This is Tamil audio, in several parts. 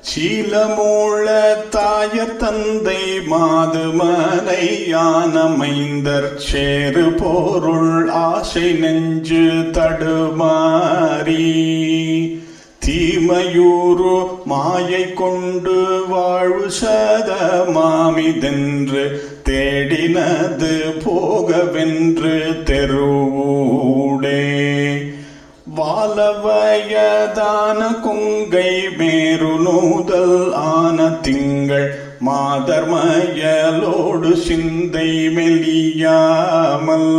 சீலமூழ தாயர் தந்தை மாதுமனை யானமைந்தர் சேரு போருள் ஆசை நெஞ்சு தடுமாறி தீமையூறு மாயை கொண்டு வாழ்வு சத மாமிதென்று தேடினது போகவென்று தெருவூடே வாலவயதான கொங்கை மேரு நூதல் ஆன திங்கள் மாதர்மயலோடு சிந்தை மெலியாமல்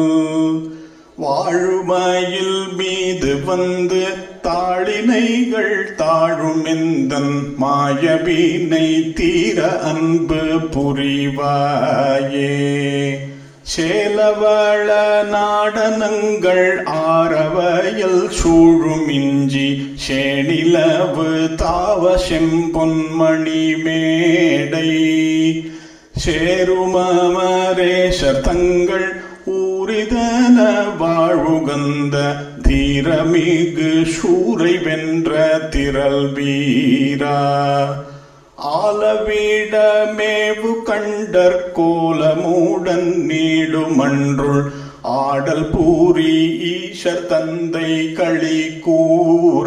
வாழுமயில் மீது வந்து தாளினைகள் தாழும் எந்தன் மாயவீனை தீர அன்பு புரிவாயே சேலவள நாடனங்கள் ஆரவயல் சூழும் இஞ்சி சேனிலவு தாவ செம்பொன்மணி மேடை சேருமரேஷர் தங்கள் ஊரிதன வாழ்வுகந்த தீரமிகு சூரை வென்ற திரள் வீரா ஆலவீடமேவு கண்டற் கோலமூடன் நீடுமன்றுள் ஆடல் பூரி ஈஷர் தந்தை களி கூற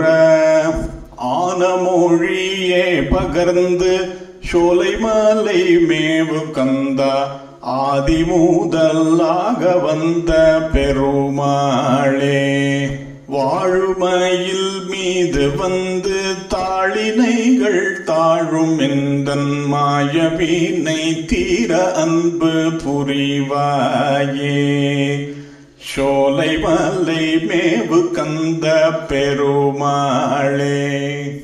ஆனமொழியே பகர்ந்து சோலை மலை மேவு கந்தா ஆதிமூதலாக வந்த பெருமாளே வாழுமையில் மீது வந்து தாளினைகள் தாழும் எந்தன் மாயவீனை தீர அன்பு புரிவாயே சோலை மலை மேவு கந்த பெருமாளே